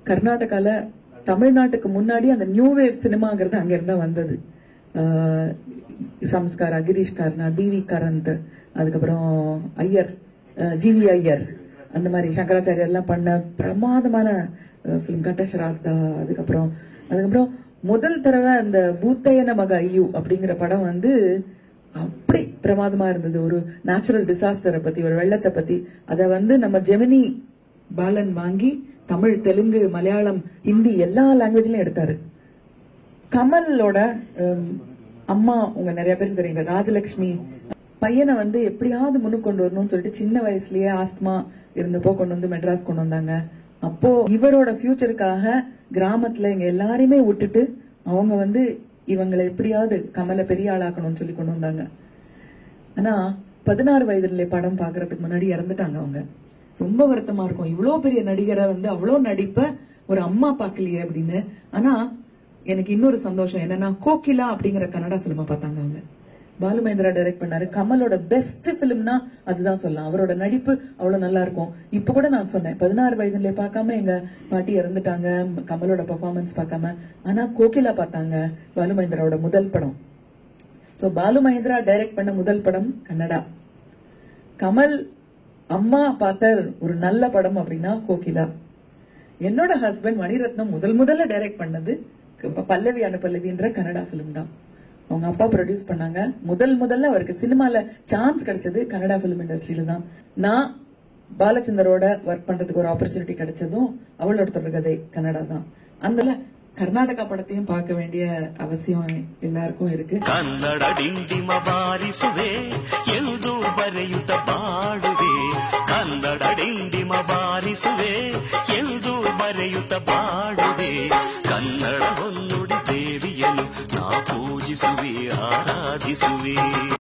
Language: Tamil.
கர்நாடகால தமிழ்நாட்டுக்கு முன்னாடி அந்த நியூ வேவ் சினிமாங்கிறது அங்க இருந்தா வந்தது ஆஹ் சம்ஸ்காரா கிரீஷ் கார்னா டிவி கரந்த் அதுக்கப்புறம் ஐயர் ஜிவி ஐயர் அந்த மாதிரி சங்கராச்சாரியர் எல்லாம் பண்ண பிரமாதமான ஃபிலிம் கட்டஷரார்த்தா அதுக்கப்புறம் அதுக்கப்புறம் முதல் தடவை அந்த பூத்தையன மக ஐயு அப்படிங்கிற படம் வந்து அப்படி பிரமாதமா இருந்தது ஒரு நேச்சுரல் டிசாஸ்டரை பத்தி ஒரு வெள்ளத்தை பத்தி அதை வந்து நம்ம ஜெமினி பாலன் வாங்கி தமிழ் தெலுங்கு மலையாளம் ஹிந்தி எல்லா லாங்குவேஜ்லயும் எடுத்தாரு கமலோட ஹம், அம்மா உங்க நிறைய பேருக்கு தெரியுங்க ராஜலட்சுமி பையனை வந்து எப்படியாவது முன்னுக்கு கொண்டு வரணும்னு சொல்லிட்டு சின்ன வயசுலயே ஆஸ்துமா இருந்தப்போ கொண்டு வந்து மெட்ராஸ் கொண்டு வந்தாங்க அப்போ இவரோட ஃபியூச்சருக்காக கிராமத்துல இங்க எல்லாரையுமே விட்டுட்டு அவங்க வந்து இவங்களை எப்படியாவது கமலை பெரிய ஆளாக்கணும்னு சொல்லி கொண்டு வந்தாங்க ஆனா பதினாறு வயதுல படம் பாக்குறதுக்கு முன்னாடி இறந்துட்டாங்க அவங்க ரொம்ப வருத்தமா இருக்கும் இவ்வளோ பெரிய நடிகரை வந்து அவ்வளோ நடிப்ப ஒரு அம்மா பார்க்கலையே அப்படின்னு ஆனா எனக்கு இன்னொரு சந்தோஷம் என்னன்னா கோகிலா அப்படிங்கிற கன்னடா பிலிம பார்த்தாங்க அவங்க பாலு மகேந்திரா டைரக்ட் பண்ணாரு கமலோட பெஸ்ட் பிலிம்னா அதுதான் சொல்லலாம் அவரோட நடிப்பு அவ்வளவு நல்லா இருக்கும் இப்ப கூட நான் சொன்னேன் பதினாறு வயதுல பார்க்காம எங்க பாட்டி இறந்துட்டாங்க கமலோட பெர்ஃபார்மன்ஸ் பார்க்காம ஆனா கோகிலா பார்த்தாங்க பாலு மகேந்திராவோட முதல் படம் சோ பாலு மகேந்திரா டைரக்ட் பண்ண முதல் படம் கன்னடா கமல் அம்மா பார்த்த ஒரு நல்ல படம் அப்படின்னா கோகிலா என்னோட ஹஸ்பண்ட் மணிரத்னம் முதல் முதல்ல டைரக்ட் பண்ணது க- பல்லவி அனுபல்லவின்ற கன்னடா பிலிம் தான் அவங்க அப்பா ப்ரொடியூஸ் பண்ணாங்க முதல் முதல்ல அவருக்கு சினிமால சான்ஸ் கிடைச்சது கன்னடா பிலிம் இண்டஸ்ட்ரியில தான் நான் பாலச்சந்தரோட ஒர்க் பண்றதுக்கு ஒரு ஆப்பர்ச்சுனிட்டி கிடைச்சதும் அவளோட தொடர்கதை கன்னடா தான் அந்த கர்நாடகா படத்தையும் பார்க்க வேண்டிய அவசியம் எல்லாருக்கும் இருக்கு ಕನ್ನಡ ಡಿಂಡಿಮ ಬಾರಿಸುವೆ ಎಂದು ಬರೆಯುತ್ತ ಬಾಡುವೆ ಕನ್ನಡ ಡಿಂಡಿಮ ಬಾರಿಸುವೆ ಎಂದು ಬರೆಯುತ್ತ ಬಾಡುವೆ ಕನ್ನಡ ಹೊನ್ನುಡಿ ದೇವಿಯನ್ನು ನಾ ಪೂಜಿಸುವೆ ಆರಾಧಿಸುವೆ